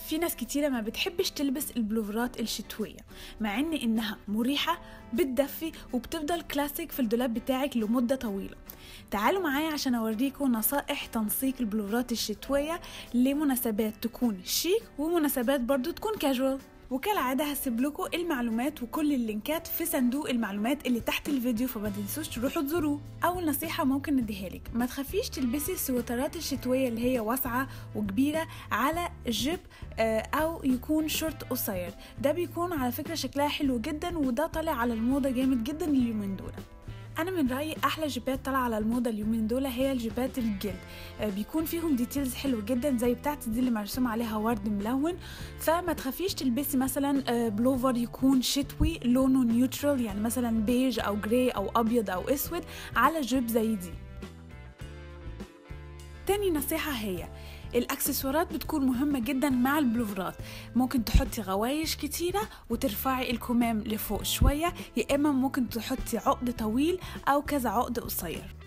في ناس كتيرة ما بتحبش تلبس البلوفرات الشتوية مع ان انها مريحة بتدفي وبتفضل كلاسيك في الدولاب بتاعك لمدة طويلة تعالوا معايا عشان اوريكم نصائح تنسيق البلوفرات الشتوية لمناسبات تكون شيك ومناسبات برضو تكون كاجوال وكالعادة هسيب لكم المعلومات وكل اللينكات في صندوق المعلومات اللي تحت الفيديو فما تنسوش تروحوا تزوروه أول نصيحة ممكن نديها لك ما تخافيش تلبسي السويترات الشتوية اللي هي واسعة وكبيرة على جيب أو يكون شورت قصير ده بيكون على فكرة شكلها حلو جدا وده طالع على الموضة جامد جدا اليومين دول انا من رايي احلى جيبات طالعه على الموضه اليومين دول هي الجيبات الجلد آه بيكون فيهم ديتيلز حلو جدا زي بتاعتي دي اللي مرسوم عليها ورد ملون فما تخافيش تلبسي مثلا آه بلوفر يكون شتوي لونه نيوترال يعني مثلا بيج او جراي او ابيض او اسود على جيب زي دي تاني نصيحة هي الاكسسوارات بتكون مهمة جدا مع البلوفرات ممكن تحطي غوايش كتيرة وترفعي الكمام لفوق شوية يا اما ممكن تحطي عقد طويل او كذا عقد قصير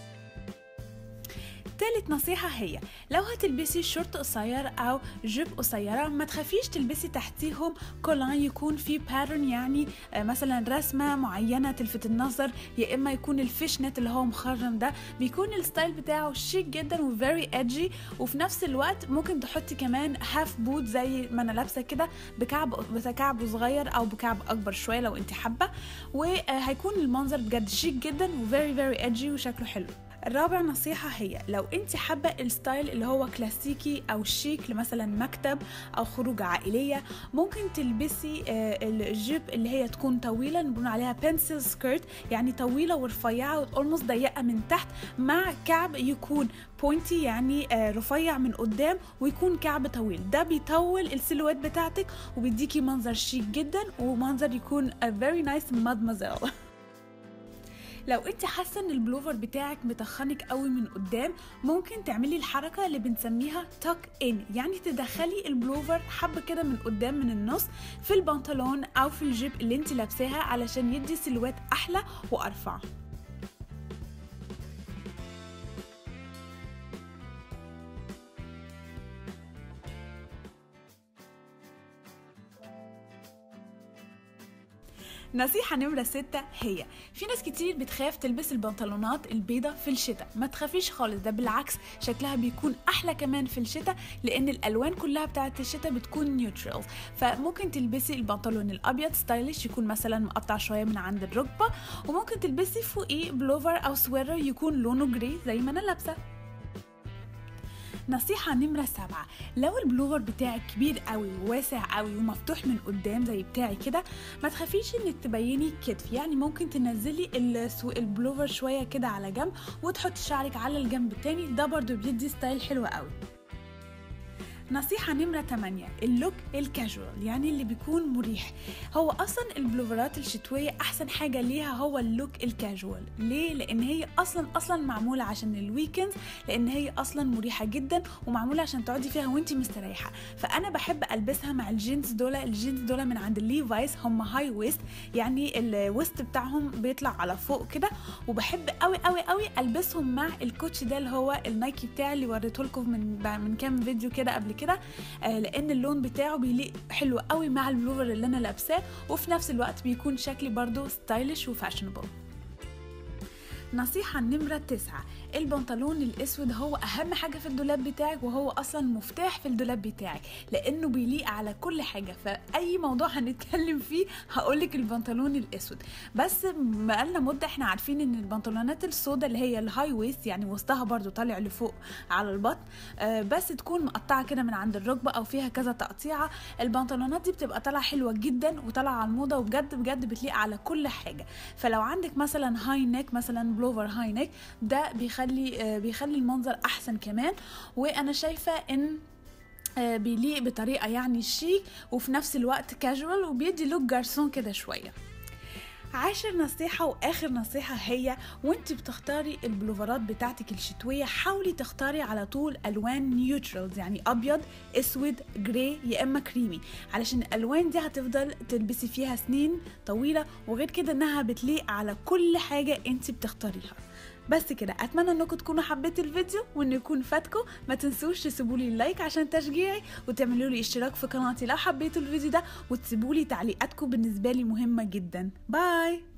تالت نصيحة هي لو هتلبسي شورت قصير أو جيب قصيرة ما تخافيش تلبسي تحتيهم كولان يكون فيه باترن يعني مثلا رسمة معينة تلفت النظر يا إما يكون الفيشنت اللي هو مخرم ده بيكون الستايل بتاعه شيك جدا وفيري ادجي وفي نفس الوقت ممكن تحطي كمان هاف بوت زي ما أنا لابسة كده بكعب بكعب صغير أو بكعب أكبر شوية لو أنت حابة وهيكون المنظر بجد شيك جدا وفيري فيري ادجي وشكله حلو الرابع نصيحة هي لو انت حابة الستايل اللي هو كلاسيكي او شيك لمثلا مكتب او خروج عائلية ممكن تلبسي الجيب اللي هي تكون طويلة نقول عليها بنسل سكيرت يعني طويلة ورفيعة واولموست ضيقة من تحت مع كعب يكون بوينتي يعني رفيع من قدام ويكون كعب طويل ده بيطول السيلوات بتاعتك وبيديكي منظر شيك جدا ومنظر يكون very nice mademoiselle لو انت حاسه ان البلوفر بتاعك متخنك قوي من قدام ممكن تعملي الحركه اللي بنسميها توك ان يعني تدخلي البلوفر حبه كده من قدام من النص في البنطلون او في الجيب اللي انت لابساها علشان يدي سلوات احلى وارفع نصيحة نمرة ستة هي في ناس كتير بتخاف تلبس البنطلونات البيضة في الشتاء ما تخافيش خالص ده بالعكس شكلها بيكون أحلى كمان في الشتاء لأن الألوان كلها بتاعت الشتاء بتكون نيوترال فممكن تلبسي البنطلون الأبيض ستايلش يكون مثلا مقطع شوية من عند الركبة وممكن تلبسي فوقيه بلوفر أو سويرر يكون لونه جري زي ما أنا لابسة نصيحة نمرة سبعة لو البلوفر بتاعك كبير قوي وواسع قوي ومفتوح من قدام زي بتاعي كده ما تخافيش انك تبيني كتف يعني ممكن تنزلي البلوفر شوية كده على جنب وتحطي شعرك على الجنب التاني ده برضو بيدي ستايل حلو قوي نصيحة نمرة 8 اللوك الكاجوال يعني اللي بيكون مريح هو أصلا البلوفرات الشتوية أحسن حاجة ليها هو اللوك الكاجوال ليه؟ لأن هي أصلا أصلا معمولة عشان الويكند لأن هي أصلا مريحة جدا ومعمولة عشان تقعدي فيها وانتي مستريحة فأنا بحب ألبسها مع الجينز دول الجينز دول من عند الليفايس هم هاي ويست يعني الويست بتاعهم بيطلع على فوق كده وبحب قوي قوي قوي ألبسهم مع الكوتش ده اللي هو النايكي بتاعي اللي وريته لكم من من كام فيديو كده قبل كده آه لان اللون بتاعه بيليق حلو قوي مع البلوفر اللي انا لابساه وفي نفس الوقت بيكون شكلي برضو ستايلش وفاشنبل نصيحة نمرة تسعة البنطلون الأسود هو أهم حاجة في الدولاب بتاعك وهو أصلا مفتاح في الدولاب بتاعك لأنه بيليق على كل حاجة فأي موضوع هنتكلم فيه هقولك البنطلون الأسود بس بقالنا مدة احنا عارفين إن البنطلونات السوداء اللي هي الهاي ويست يعني وسطها برضو طالع لفوق على البطن آه بس تكون مقطعة كده من عند الركبة أو فيها كذا تقطيعة البنطلونات دي بتبقى طالعة حلوة جدا وطالعة على الموضة وبجد بجد بتليق على كل حاجة فلو عندك مثلا هاي نيك مثلا بلوفر هاي نيك ده بيخلي بيخلي المنظر احسن كمان وانا شايفه ان بيليق بطريقه يعني شيك وفي نفس الوقت كاجوال وبيدي لوك جارسون كده شويه عاشر نصيحة وآخر نصيحة هي وانت بتختاري البلوفرات بتاعتك الشتوية حاولي تختاري على طول ألوان نيوترالز يعني أبيض أسود جراي يا إما كريمي علشان الألوان دي هتفضل تلبسي فيها سنين طويلة وغير كده إنها بتليق على كل حاجة انت بتختاريها بس كده اتمنى انكم تكونوا حبيتوا الفيديو وانه يكون فاتكم ما تنسوش تسيبوا لي لايك عشان تشجيعي وتعملوا لي اشتراك في قناتي لو حبيتوا الفيديو ده وتسيبوا لي تعليقاتكم بالنسبه لي مهمه جدا باي